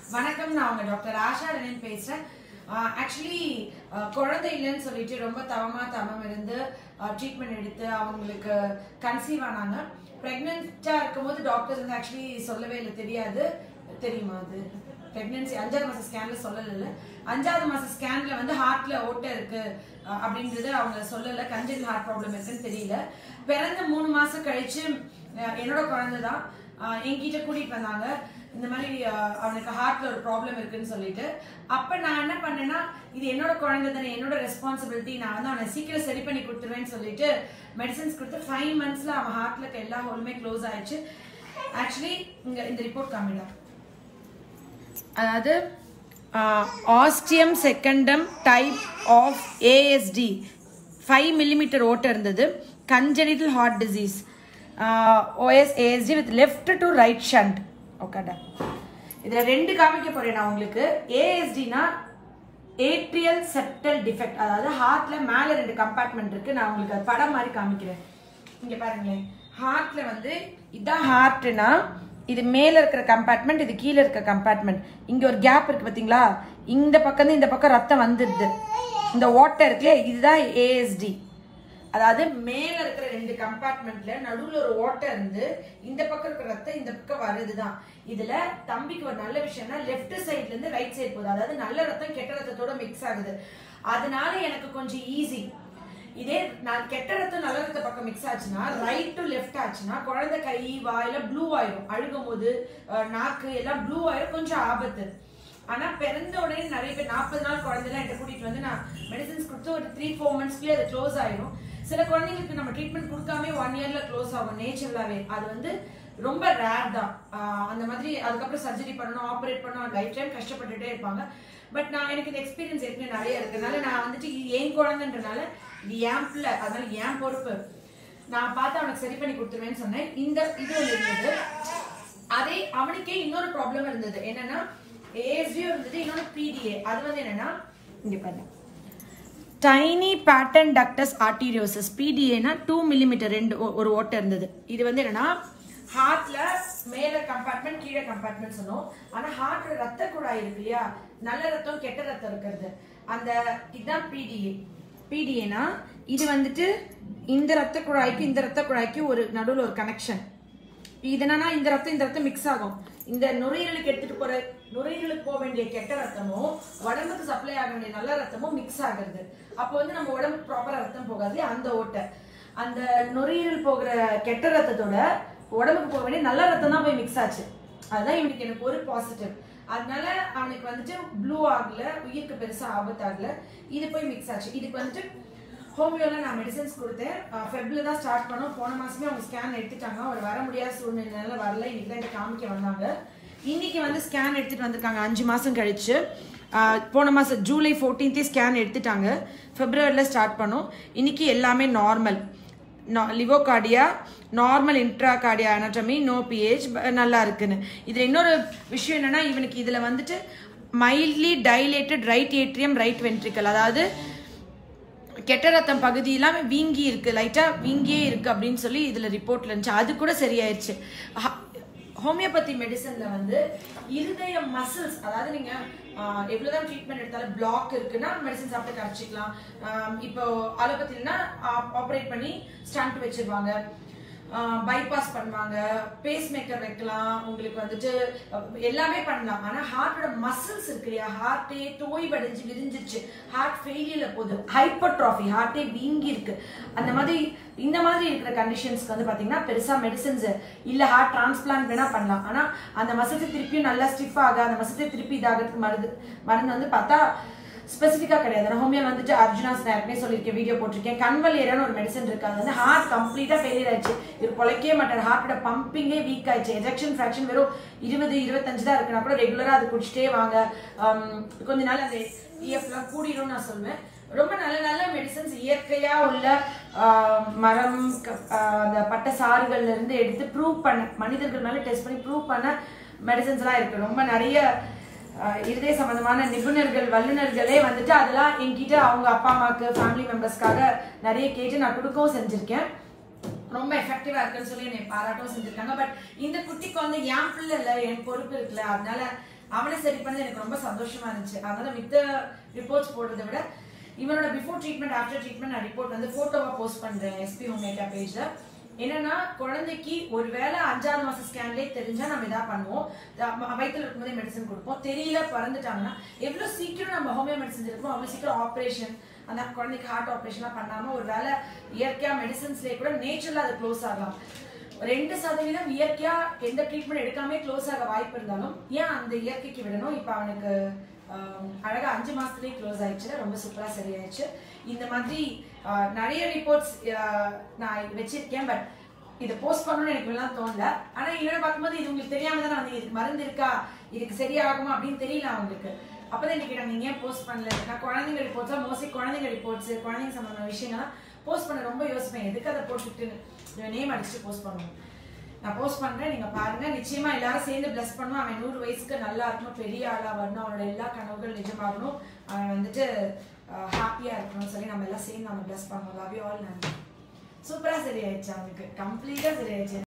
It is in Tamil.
வணக்கம் நான் உங்க டாக்டர் ஆஷா ரனன் பேசுறேன் ஆக்சுவலி குழந்தை இல்லைன்னு சொல்லிட்டு ரொம்ப தவமா தவம் இருந்து ட்ரீட்மெண்ட் எடுத்து அவங்களுக்கு கன்சீவ் ஆனாங்க ப்ரெக்னென்ட்டா இருக்கும்போது டாக்டர்ஸ் வந்து ஆக்சுவலி சொல்லவே இல்லை தெரியாது தெரியுமா அது பிரெக்னன்சி அஞ்சாவது மாசம் ஸ்கேன்ல சொல்லல அஞ்சாவது மாசம் ஸ்கேன்ல வந்து ஹார்ட்ல ஓட்டை இருக்கு அஹ், அப்படின்றது அவங்க சொல்லல கஞ்சல் ஹார்ட் ப்ராப்ளம் இருக்குன்னு தெரியல பிறந்த மூணு மாசம் கழிச்சு அஹ், என்னோட குழந்தை தான் அஹ், என்கிட்ட கூட்டிட்டு வந்தாங்க இந்த மாதிரி அஹ், அவனுக்கு ஹார்ட்ல ஒரு ப்ராப்ளம் இருக்குன்னு சொல்லிட்டு அப்ப நான் என்ன பண்ணேன்னா இது என்னோட குழந்தை தானே என்னோட ரெஸ்பான்சிபிலிட்டி நான் வந்து அவனை சீக்கிரம் சரி பண்ணி கொடுத்துருவேன்னு சொல்லிட்டு மெடிசன்ஸ் கொடுத்து ஃபைவ் மந்த்ஸ்ல அவன் ஹார்ட்ல இருக்க எல்லா ஹோலுமே க்ளோஸ் ஆயிடுச்சு ஆக்சுவலி இங்க இந்த ரிப்போர்ட் காமிடா அதாவது ostium secundum type of ASD five millimetre ஓட்டை இருந்தது congenital heart disease OS ASD with left to right shunt ஓகேடா இதில் ரெண்டு காமிக்க போறேன் நான் உங்களுக்கு ஏஎஸ்டினா ஏட்ரியல் செப்டல் டிஃபெக்ட் அதாவது ஹார்ட்ல மேலே ரெண்டு கம்பார்ட்மெண்ட் இருக்கு நான் உங்களுக்கு அது படம் மாதிரி காமிக்கிறேன் இங்க பாருங்களேன் ஹார்ட்ல வந்து இதான் ஹார்ட்னா இது மேல இருக்கிற கம்பார்ட்மெண்ட் இது கீழே இருக்கிற கம்பார்ட்மெண்ட் இங்க ஒரு கேப் இருக்கு பாத்தீங்களா இந்த பக்கம் இருந்து இந்த பக்கம் ரத்தம் வந்துடுது இந்த வாட்டர் இருக்குல்ல இதுதான் ஏஎஸ்டி அதாவது மேல இருக்கிற ரெண்டு கம்பார்ட்மெண்ட்ல நடுவுல ஒரு ஓட்டை இருந்து இந்த பக்கம் இருக்கிற ரத்தம் இந்த பக்கம் வருதுதான் இதுல தம்பிக்கு ஒரு நல்ல விஷயம்னா லெஃப்ட் சைடுல இருந்து ரைட் சைடு போகுது அதாவது நல்ல ரத்தம் கெட்ட ரத்தத்தோட மிக்ஸ் ஆகுது அதனால எனக்கு கொஞ்சம் ஈஸி இதே நான் கெட்ட ரத்தம் நல்ல ரத்த பக்கம் மிக்ஸ் ஆச்சுன்னா ரைட் டு லெஃப்ட் ஆச்சுன்னா குழந்தை கை வாயில ப்ளூ ஆயிரும் அழுகும் போது அஹ், நாக்கு எல்லாம் ப்ளூ ஆயிரும் கொஞ்சம் ஆபத்து ஆனா பிறந்த உடனே நிறைய பேர் நாற்பது நாள் குழந்தைலாம் என்கிட்ட கூட்டிட்டு வந்து நான் மெடிசன்ஸ் கொடுத்து ஒரு த்ரீ ஃபோர் மந்த்ஸ்க்குள்ளே அது க்ளோஸ் ஆயிரும் சில குழந்தைங்களுக்கு நம்ம ட்ரீட்மெண்ட் கொடுக்காம ஒன் இயர்ல க்ளோஸ் ஆகும் நேச்சுரலாவே அது வந்து ரொம்ப ரேர் தான் ஆஹ் அந்த மாதிரி அதுக்கப்புறம் சர்ஜரி பண்ணணும் ஆப்ரேட் பண்ணணும் லைஃப் டைம் கஷ்டப்பட்டுட்டே இருப்பாங்க பட் நான் எனக்கு இந்த எக்ஸ்பீரியன்ஸ் ஏற்கனவே நிறைய இருக்கனால நான் வந்துட்டு இது என் குழந்தைன்றனால இது என் பிள்ளை அதனால என் பொறுப்பு நான் பார்த்து அவனுக்கு சரி பண்ணி கொடுத்துருவேன்னு சொன்னேன் இந்த இது ஒண்ணு இருந்தது அதே அவனுக்கே இன்னொரு ப்ராப்ளம் இருந்தது என்னன்னா ஏஎஸ்டியும் இருந்தது இன்னொரு பிடிஏ அது வந்து என்னன்னா இங்க பாருங்க டைனி பேட்டன் டக்டஸ் ஆர்டீரியோசஸ் பிடிஏனா டூ மில்லிமீட்டர் ரெண்டு ஒ- ஒரு ஓட்டை இருந்தது இது வந்து என்னன்னா ஹார்ட்ல மேல கம்பார்ட்மெண்ட் கீழே கம்பார்ட்மெண்ட் சொன்னோம் ஆனா ஹார்ட்ல ரத்த குழாய் இருக்கு இல்லையா நல்ல ரத்தம் கெட்ட ரத்தம் இருக்கிறது அந்த இதுதான் பிடிஏ பிடிஏனா இது வந்துட்டு இந்த ரத்த குழாய்க்கு இந்த ரத்த குழாய்க்கு ஒரு நடுவில் ஒரு கனெக்ஷன் இது என்னன்னா இந்த ரத்தம் இந்த ரத்தம் மிக்ஸ் ஆகும் இந்த நுரையீரலுக்கு எடுத்துட்டு போற நுரையீரலுக்கு போக வேண்டிய கெட்ட ரத்தமும் உடம்புக்கு சப்ளை ஆக வேண்டிய நல்ல ரத்தமும் மிக்ஸ் ஆகுறது அப்போ வந்து நம்ம உடம்புக்கு ப்ராப்பரா ரத்தம் போகாது அந்த ஓட்டை அந்த நுரையீரல் போகிற கெட்ட ரத்தத்தோட உடம்புக்கு போக வேண்டிய நல்ல ரத்தம் தான் போய் மிக்ஸ் ஆச்சு அதுதான் இவனுக்கு எனக்கு ஒரு பாசிட்டிவ் அதனால அவனுக்கு வந்துட்டு ப்ளூ ஆகல உயிருக்கு பெருசா ஆபத்து ஆகல இது போய் மிக்ஸ் ஆச்சு இதுக்கு வந்துட்டு ஹோமியோல நான் மெடிசன்ஸ் கொடுத்தேன் ஃபெப்ல தான் ஸ்டார்ட் பண்ணோம் போன மாசமே அவங்க ஸ்கேன் எடுத்துட்டாங்க அவர் வர முடியாத சூழ்நிலையால வரல இன்னைக்கு தான் எனக்கு காமிக்க வந்தாங்க இன்னைக்கு வந்து ஸ்கேன் எடுத்துட்டு வந்திருக்காங்க அஞ்சு மாசம் கழிச்சு ஆஹ் போன மாசம் ஜூலை ஃபோர்டீன்த்தே ஸ்கேன் எடுத்துட்டாங்க பிப்ரவரியில் ஸ்டார்ட் பண்ணோம் இன்னைக்கு எல்லாமே normal levocardia normal intracardiac anatomy no PH நல்லா இருக்குன்னு இதில் இன்னொரு விஷயம் என்னன்னா இவனுக்கு இதில் வந்துட்டு mildly dilated right atrium right ventricle அதாவது கெட்ட ரத்தம் பகுதியெல்லாம் வீங்கி இருக்கு லைட்டா வீங்கியே இருக்கு அப்படின்னு சொல்லி இதுல ரிப்போர்ட்ல இருந்துச்சு அது கூட சரியாயிருச்சு ஹ- ஹோமியோபதி மெடிசன்ல வந்து இருதய மசில்ஸ் அதாவது நீங்க ஆஹ், எவ்வளவுதான் ட்ரீட்மெண்ட் எடுத்தாலும் பிளாக் இருக்குன்னா மெடிசன் சாப்பிட்டு கரைச்சிக்கலாம் ஆஹ், இப்போ அலோபதினா ஆப்ரேட் பண்ணி ஸ்டண்ட் வச்சிருவாங்க பைபாஸ் பண்ணுவாங்க பேஸ் மேக்கர் வைக்கலாம் உங்களுக்கு வந்துட்டு அஹ், எல்லாமே பண்ணலாம் ஆனா ஹார்ட்டோட மசில்ஸ் இருக்கு இல்லையா ஹார்ட்டே தோய்வடைஞ்சு விரிஞ்சிருச்சு ஹார்ட் ஃபெயிலியர்ல போகுது ஹைப்பர்ட்ராஃபி ஹார்ட்டே வீங்கி இருக்கு அந்த மாதிரி இந்த மாதிரி இருக்கிற கண்டிஷன்ஸ்க்கு வந்து பாத்தீங்கன்னா பெருசா மெடிசன்ஸ் இல்ல ஹார்ட் டிரான்ஸ்பிளான்ட் வேணா பண்ணலாம் ஆனா அந்த மசில்ஸ் திருப்பியும் நல்லா ஸ்டிஃப் ஆக அந்த மசில்ஸ் திருப்பி இதாகிறதுக்கு மருந்து மருந்து வந்து பார்த்தா ஸ்பெசிஃபிக்காக கிடையாது நான் ஹோமியோ வந்துட்டு அர்ஜுனா ஸ்னாப்னே சொல்லியிருக்கேன் வீடியோ போட்டிருக்கேன் கன்வலியரான ஒரு மெடிசன் இருக்கு அது வந்து ஹார்ட் கம்ப்ளீட்டாக ஃபெயிலியர் ஆயிடுச்சு இது பொழைக்கவே மாட்டார் ஹார்ட்டோட பம்பிங்கே வீக் ஆயிடுச்சு எஜெக்ஷன் ஃப்ராக்ஷன் வெறும் இருபது இருபத்தஞ்சு தான் இருக்குன்னா கூட ரெகுலராக அது குடிச்சிட்டே வாங்க ஆம், கொஞ்ச நாள் அந்த இஎஃப்லாம் கூடிடும் நான் சொல்லுவேன் ரொம்ப நல்ல நல்ல மெடிசன்ஸ் இயற்கையா உள்ள ஆஹ், மரம் க- ஆஹ், அந்த பட்ட சாறுகள்ல இருந்து எடுத்து ப்ரூவ் பண்ண மனிதர்கள் மேல டெஸ்ட் பண்ணி ப்ரூவ் பண்ண மெடிசன்ஸ் எல்லாம் இருக்கு ரொம்ப நிறைய ஆஹ், இருதய சம்பந்தமான நிபுணர்கள் வல்லுநர்களே வந்துட்டு அதெல்லாம் என்கிட்ட அவங்க அப்பா அம்மாக்கு ஃபேமிலி மெம்பர்ஸ்க்காக நிறைய கேட்டு நான் கொடுக்கவும் செஞ்சிருக்கேன் ரொம்ப எஃபெக்டிவா இருக்குன்னு சொல்லி என்னை பாராட்டவும் செஞ்சிருக்காங்க பட் இந்த குட்டிக்கு வந்து என் பிள்ளை இல்ல என் பொறுப்பு இருக்குல்ல அதனால அவனை சரி பண்ணது எனக்கு ரொம்ப சந்தோஷமா இருந்துச்சு அதனால மித்த ரிப்போர்ட்ஸ் போடுறதை விட இவனோட பிஃபோர் ட்ரீட்மெண்ட் ஆஃப்டர் ட்ரீட்மெண்ட் நான் ரிப்போர்ட் வந்து போட்டோவா போஸ்ட் பண்றேன் எஸ்பி ஹோம் மேக்கப் பேஜ்ல என்னன்னா குழந்தைக்கு ஒருவேளை அஞ்சாவது மாசம் ஸ்கேன்லேயே தெரிஞ்சா நம்ம இதா பண்ணுவோம் த- வயித்துல இருக்கும்போதே மெடிசன் கொடுப்போம் தெரியல பிறந்துட்டாங்கன்னா எவ்வளவு சீக்கிரம் நம்ம ஹோமியோ மெடிசன் இருக்கோம் அவ்வளவு சீக்கிரம் ஆப்ரேஷன் அந்த குழந்தைக்கு ஹார்ட் ஆப்ரேஷன்லாம் பண்ணாம ஒருவேளை இயற்கையா மெடிசன்ஸ்லேயே கூட நேச்சுரலா அது க்ளோஸ் ஆகலாம் ரெண்டு சதவீதம் இயற்கையா எந்த ட்ரீட்மெண்ட் எடுக்காம க்ளோஸ் ஆக வாய்ப்பு இருந்தாலும் ஏன் அந்த இயற்கைக்கு விடணும் இப்ப அவனுக்கு ஆஹ், அழகா அஞ்சு மாசத்துலயே க்ளோஸ் ஆயிடுச்சு ரொம்ப சூப்பரா சரியாயிடுச்சு இந்த மாதிரி ஆஹ், நிறைய ரிப்போர்ட்ஸ் நான் வச்சிருக்கேன் பட் இதை போஸ்ட் பண்ணணும்னு எனக்கு எல்லாம் தோணல ஆனா இவனை பார்க்கும்போது இது உங்களுக்கு தெரியாம தானே வந்து இதுக்கு மருந்து இருக்கா இதுக்கு சரியாகுமா அப்படின்னு தெரியல அவங்களுக்கு அப்பதான் இன்னைக்கு கேட்டாங்க நீங்க ஏன் போஸ்ட் பண்ணல நான் குழந்தைங்க ரிப்போர்ட்ஸா மோஸ்ட்லி குழந்தைங்க ரிப்போர்ட்ஸ் குழந்தைங்க சம்பந்தமான விஷயங்கள்லாம் போஸ்ட் பண்ண ரொம்ப யோசிப்பேன் எதுக்கு அதை போட்டுட்டு நேம் அடிச்சுட்டு போஸ்ட் பண்ணுவோம் நான் போஸ்ட் பண்றேன் நீங்க பாருங்க நிச்சயமா எல்லாரும் சேர்ந்து பிளஸ் பண்ணுவோம் அவன் நூறு வயசுக்கு நல்லா இருக்கணும் பெரிய ஆளா வரணும் அவனோட எல்லா கனவுகள் நிஜமாகணும் அவன் வந்துட்டு ஹாப்பியா இருக்கணும்னு சொல்லி நம்ம எல்லாம் சேர்ந்து அவனை பிளஸ் பண்ணுவோம் லவ் யூ ஆல் நன்றி சூப்பரா சரியாயிடுச்சு அவனுக்கு கம்ப்ளீட்டா சரியாயிடுச்சு